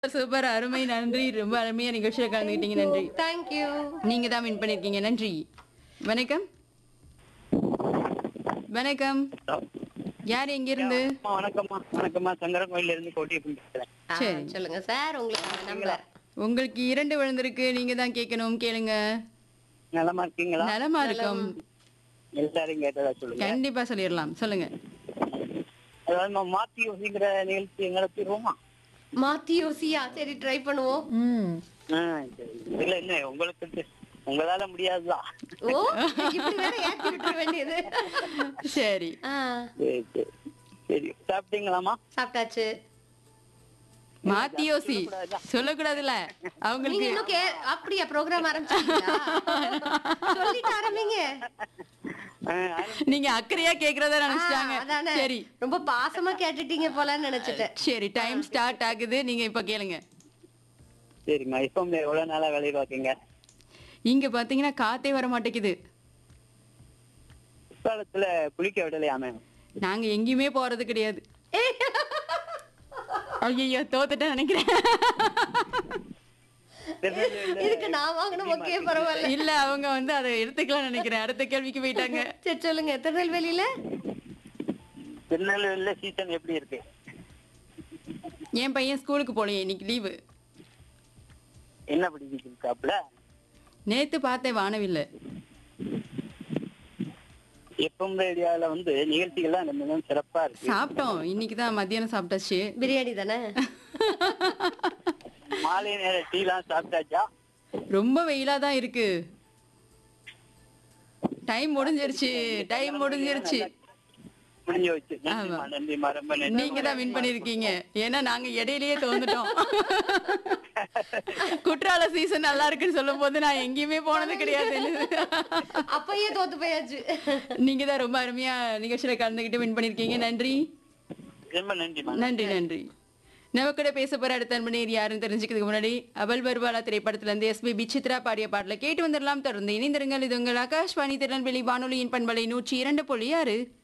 Super அருமை நன்றி ரொம்ப அருமையா நிகழ்ச்சியில கலந்துக்கிட்டீங்க நன்றி தேங்க்யூ நீங்க தான் வின் பண்ணிருக்கீங்க நன்றி வணக்கம் வணக்கம் யார் எங்க இருந்து அம்மா, வணக்கம்மா வணக்கம்மா சங்கரன் கோயில்ல இருந்து கோட்டி பேசுறேன் சரி. சொல்லுங்க சார் உங்களுக்கு நம்பர் உங்களுக்கு இரண்டு விழுந்திருக்கு நீங்க தான் கேட்கணும் கேளுங்க நலமா இருக்கீங்களா நலமா இருக்கும் எல்லாரும் கேட்டதா சொல்லுங்க கண்டிப்பா சொல்லிடலாம் சொல்லுங்க அதாவது நம்ம மாத்தி யோசிக்கிற நிகழ்ச்சி நடத்திடுவோமா மாத்தி யோசியா சரி ட்ரை பண்ணுவோம் ம் ஆ, சரி. இல்ல என்ன உங்களுக்கு தெ- உங்களால முடியாதுதான் ஓ இப்படி வேற ஏத்தி விட்டுற வேண்டியது சரி ஆ, சரி சரி சரி சாப்பிட்டீங்களாமா சாப்பிட்டாச்சு மாத்தி யோசி சொல்லக்கூடாதுல்ல நீங்க அவங்களுக்கு இன்னும் கே அப்படியா ப்ரோக்ராம் ஆரம்பிச்சீங்களா சொல்லிட்டு ஆரம்பிங்க ஆ, ஆரம்பி- நீங்க அக்கறையா கேக்குறதா ஆ, நினைச்சிட்டாங்க அதானே. சரி ரொம்ப பாசமா கேட்டுட்டீங்க போலன்னு நினைச்சிட்டேன் சரி டைம் ஸ்டார்ட் ஆகுது நீங்க இப்ப கேளுங்க சரிம்மா இப்போ எவ்வளவு நாளா வேலையை பார்க்கீங்க இங்க பாத்தீங்கன்னா காத்தே வர மாட்டேங்குது குற்றாலத்துல குளிக்க விடலையாமே நாங்க எங்கேயுமே போறது கிடையாது ஐயோ தோத்துட்டேன் நினைக்கிறேன் திருநெல்வேலியில இதுக்கு நான் வாங்கணும் ஓகே பரவாயில்ல இல்ல அவங்க வந்து அதை எடுத்துக்கலாம் நினைக்கிறேன் அடுத்த கேள்விக்கு போயிட்டாங்க சரி சொல்லுங்க திருநெல்வேலியில திருநெல்வேலியில சீசன் எப்படி இருக்கு என் பையன் ஸ்கூலுக்கு போலையே இன்னைக்கு லீவு என்ன படிக்கிட்டு இருக்காப்புல நேத்து பார்த்தேன் வானவில்ல எஃப்எம் ரேடியோல வந்து நிகழ்ச்சிகள்லாம் ரொம்ப மிகவும் சிறப்பா இருக்கு சாப்பிட்டோம் இன்னைக்கு தான் மத்தியானம் சாப்பிட்டாச்சு பிரியாணி தானே மாலை நேர டீலாம் சாப்பிட்டாச்சா ரொம்ப வெயிலா தான் இருக்கு டைம் முடிஞ்சிருச்சு டைம் முடிஞ்சிருச்சு முடிஞ்சு வச்சு நன்றிம்மா நன்றிம்மா ரொம்ப நன்றி நீங்க தான் வின் பண்ணிருக்கீங்க ஏன்னா நாங்க இடையிலேயே தோந்துட்டோம் குற்றால சீசன் நல்லா இருக்குன்னு சொல்லும் போது நான் எங்கேயுமே போனது கிடையாது அப்பயே தோத்து போயாச்சு நீங்க தான் ரொம்ப அருமையா நிகழ்ச்சியில கலந்துக்கிட்டு வின் பண்ணிருக்கீங்க நன்றி ரொம்ப நன்றிம்மா நன்றி நன்றி நம்ம கூட பேச போற அடுத்த அன்பனேர் யாருன்னு தெரிஞ்சுக்கிறதுக்கு முன்னாடி அவள் வருவாளா திரைப்படத்துல இருந்து எஸ்பி சித்ரா பாடிய பாடல கேட்டு வந்துடலாம் தொடர்ந்து இணைந்திருங்கள் இது உங்கள் ஆகாஷ்வாணி திருநெல்வேலி வானொலியின் பண்பலை நூற்றி இரண்டு புள்ளி ஆறு